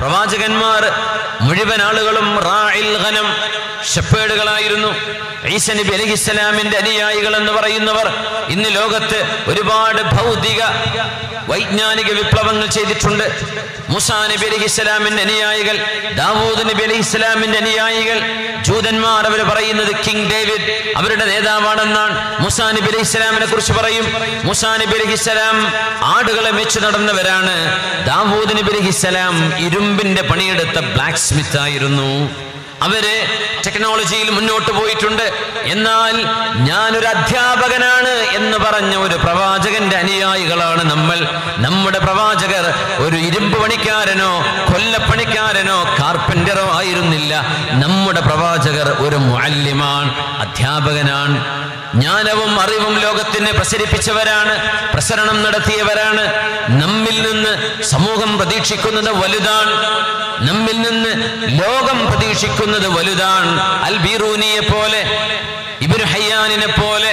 പ്രവാചകന്മാർ മുഴുവൻ ആളുകളും റാഇൽ ഖനം ഷെപ്പേഡുകളായിരുന്നു ഈസ നബി അലഹിസ്സലാമിന്റെ അനുയായികൾ എന്ന് പറയുന്നവർ ഇന്ന് ലോകത്ത് ഒരുപാട് ഭൗതിക വൈജ്ഞാനിക വിപ്ലവങ്ങൾ ചെയ്തിട്ടുണ്ട് മുസാ നബി അലഹിസ്സലാമിന്റെ അനുയായികൾ ദാവൂദ് നബി അലഹിസ്സലാമിന്റെ അനുയായികൾ ജൂതന്മാർ അവർ പറയുന്നത് കിങ് ഡേവിഡ് അവരുടെ നേതാവാണെന്നാണ് മുസാ നബി അലൈഹി ഇസ്ലാമിനെ കുറിച്ച് പറയും മുസാ നബി അലൈഹി ഇസ്ലാം ആടുകളെ മെച്ചു നടന്നവരാണ് ദാവൂദ് നബി അലൈഹി ഇസ്ലാം ഇരുമ്പിന്റെ പണിയെടുത്ത ബ്ലാക്ക് സ്മിത്ത് ആയിരുന്നു അവര് ടെക്നോളജിയിൽ മുന്നോട്ട് പോയിട്ടുണ്ട് എന്നാൽ ഞാനൊരു അധ്യാപകനാണ് എന്ന് പറഞ്ഞ ഒരു പ്രവാചകന്റെ അനുയായികളാണ് നമ്മൾ നമ്മുടെ പ്രവാചകർ ഒരു ഇരുമ്പ് പണിക്കാരനോ കൊല്ലപ്പണിക്കാരനോ കാർപ്പന്ററോ ആയിരുന്നില്ല നമ്മുടെ പ്രവാചകർ ഒരു മുഅല്ലിമാണ് അധ്യാപകനാണ് ജ്ഞാനവും അറിവും ലോകത്തിന് പ്രസരിപ്പിച്ചവരാണ് പ്രസരണം നടത്തിയവരാണ് നമ്മിൽ നിന്ന് സമൂഹം പ്രതീക്ഷിക്കുന്നത് വലുതാണ് നമ്മിൽ നിന്ന് ലോകം പ്രതീക്ഷിക്കുന്നത് വലുതാണ് അൽ ബീറൂനിയെ പോലെ ഇബിന് ഹയ്യാനിനെ പോലെ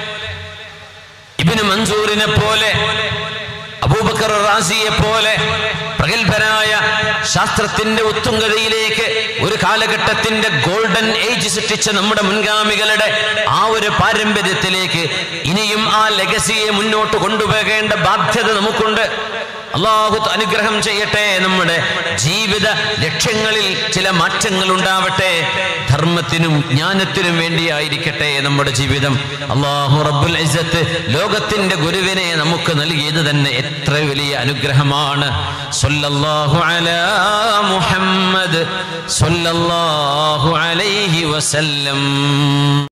ഇബിന് മൻസൂറിനെ പോലെ അബൂബക്കർ റാസിയെ പോലെ പ്രഗത്ഭരായ ശാസ്ത്രത്തിന്റെ ഉത്തുംഗതയിലേക്ക് ഒരു കാലഘട്ടത്തിന്റെ ഗോൾഡൻ ഏജ് സൃഷ്ടിച്ച നമ്മുടെ മുൻഗാമികളുടെ ആ ഒരു പാരമ്പര്യത്തിലേക്ക് ഇനിയും ആ ലെഗസിയെ മുന്നോട്ട് കൊണ്ടുപോകേണ്ട ബാധ്യത നമുക്കുണ്ട് അള്ളാഹു അനുഗ്രഹം ചെയ്യട്ടെ നമ്മുടെ ജീവിത ലക്ഷ്യങ്ങളിൽ ചില മാറ്റങ്ങൾ ഉണ്ടാവട്ടെ ധർമ്മത്തിനും ജ്ഞാനത്തിനും വേണ്ടിയായിരിക്കട്ടെ നമ്മുടെ ജീവിതം അള്ളാഹു റബ്ബുൽ ഇസ്സത്ത് ലോകത്തിന്റെ ഗുരുവിനെ നമുക്ക് നൽകിയത് തന്നെ എത്ര വലിയ അനുഗ്രഹമാണ് സല്ലല്ലാഹു അലാ മുഹമ്മദ് സല്ലല്ലാഹു അലൈഹി വസല്ലം